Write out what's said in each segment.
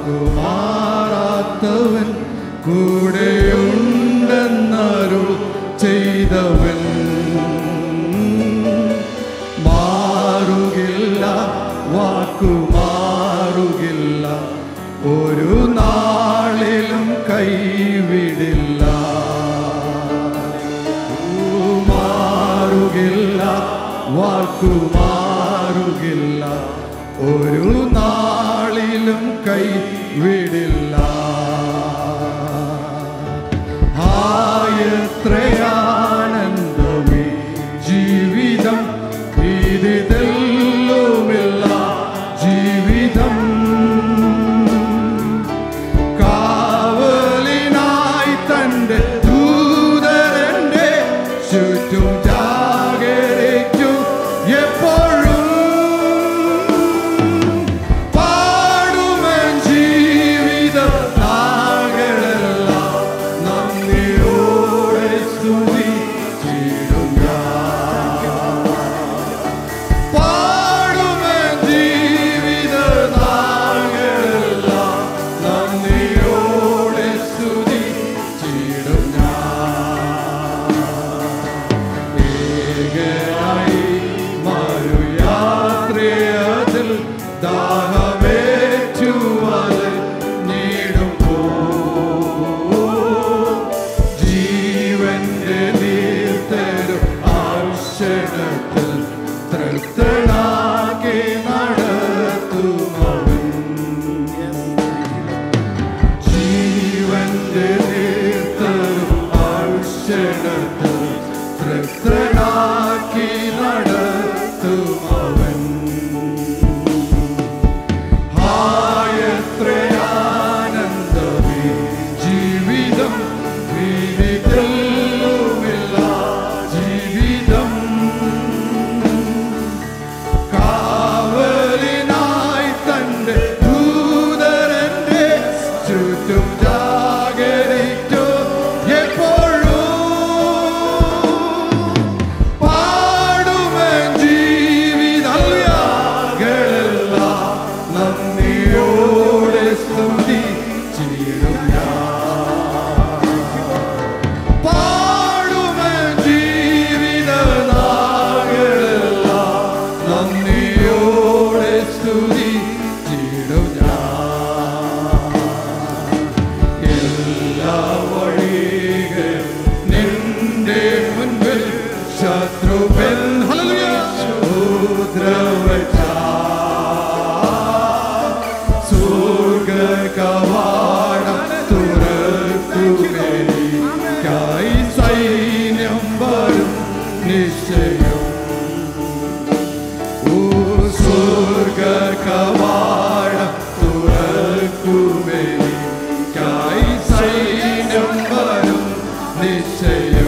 വാക്കുമാറാത്തവൻ കൂടെയുണ്ടെന്നരുൾ ചെയ്തവൻ മാറുകില്ല വാക്കുമാറുകില്ല ഒരു നാളിലും കൈവിടില്ല മാറുകില്ല വാക്കുമാറുകില്ല ഒരു നാളിലും കൈവിടില്ല ആയത്രയാനന്ദമേ ജീവിതം ഇതിതെല്ലുമില്ല ജീവിതം കാവലിനായി തന്റെ ദൂതരന്റെ ചുറ്റും ജാഗരിക്കും എപ്പോഴും പാടുമൻ ജീവിത നാളുകളെല്ലാം നന്ദിയോടെ സ്തുതിച്ചിടും ഞാൻ. പാടുമൻ ജീവിത നാളുകളെല്ലാം നന്ദിയോടെ സ്തുതിച്ചിടും ഞാൻ. ഏകനായി മറുയാത്രയതിൽ ദാഹമേറ്റുവത് നീടുമ്പോ ജീവന്റെ നീർത്തരും ആവശ്യത്തിൽ തൃപ്തനാക്കി നടത്തുമവൻ ജീവന്റെ നീർത്തരും ആവശ്യത്തിൽ തൃപ്തനാക്കി നടത്തുമവൻ ആയത്രയാനന്ദമേ ജീവിതം വീതിതെല്ലുമില്ല ജീവിതം കാവലിനായി തന്റെ ദൂതരന്റെ ചുറ്റും ജാഗരിക്കും എപ്പോഴും പാടുമൻ ജീവിതങ്ങളെല്ലാം നന്ദിയോടെ സ്തുതി ചെയ്യും പാടുമൻ ജീവിത നാളുകളെല്ലാം നന്ദിയോടെ സ്തുതി ചെയ്യും എല്ലാ വഴികളും നിന്റെ മുൻപിൽ ശത്രുവൻ സ്വർഗകവാടം തുറക്കുമേനിക്കായി സൈന്യം വരും നിശ്ചയം ഓ സ്വർഗകവാടം തുറക്കുമേനിക്കായി സൈന്യം വരും നിശ്ചയം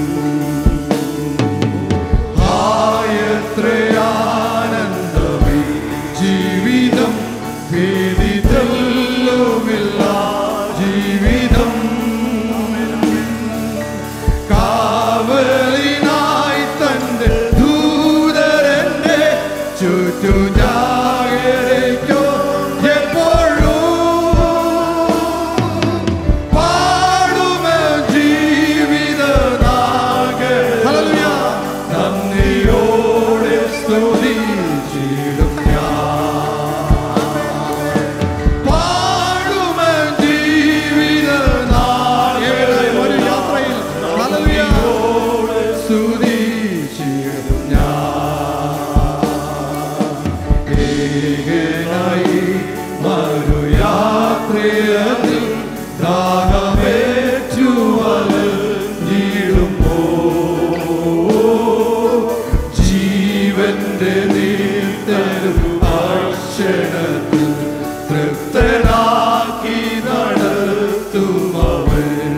ആയത്രയാനന്ദമേ ജീവിതം ഭേദിതല്ലുമില്ല ജീവിതം കാവലിനായി തന്റെ ദൂതരന്റെ ചുറ്റു ജാഗരിക്കോ എപ്പോഴും പാടുമ ജീവിത നന്ദിയോടെ സ്തുതിച്ചിടും പാടുമ ജീവിത ഒരു യാത്രയിൽ നന്ദിയോടെ സ്തുതിച്ചിടും ഏകനായി മറുയാത്രയതിൽ ദാഹമേറ്റുവല് നീടുമ്പോ ജീവന്റെ നീർത്തരും അക്ഷരത്തിൽ തൃപ്തനാക്കി നടത്തുമവൻ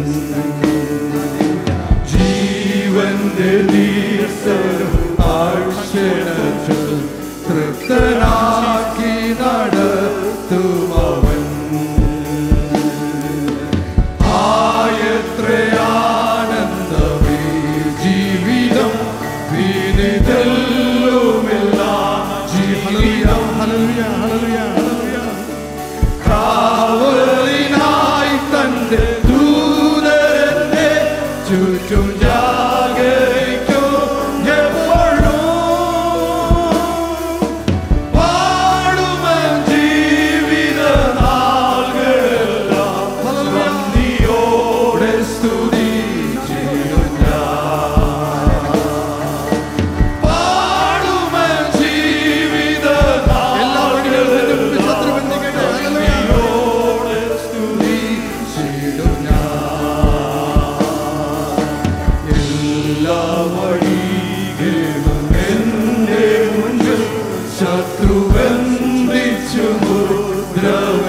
ജീവന്റെ നീർത്തരും അക്ഷരത്തിൽ തൃപ്തനാക്കി നടത്തുമവൻ ആയത്രയാനന്ദമേ ജീവിതം വിനിതല്ലുമില്ല ജീവിതം ഹല്ലേലൂയ ഹല്ലേലൂയ ഹല്ലേലൂയ കാ ബന്ധിച്ചു മുദ്ര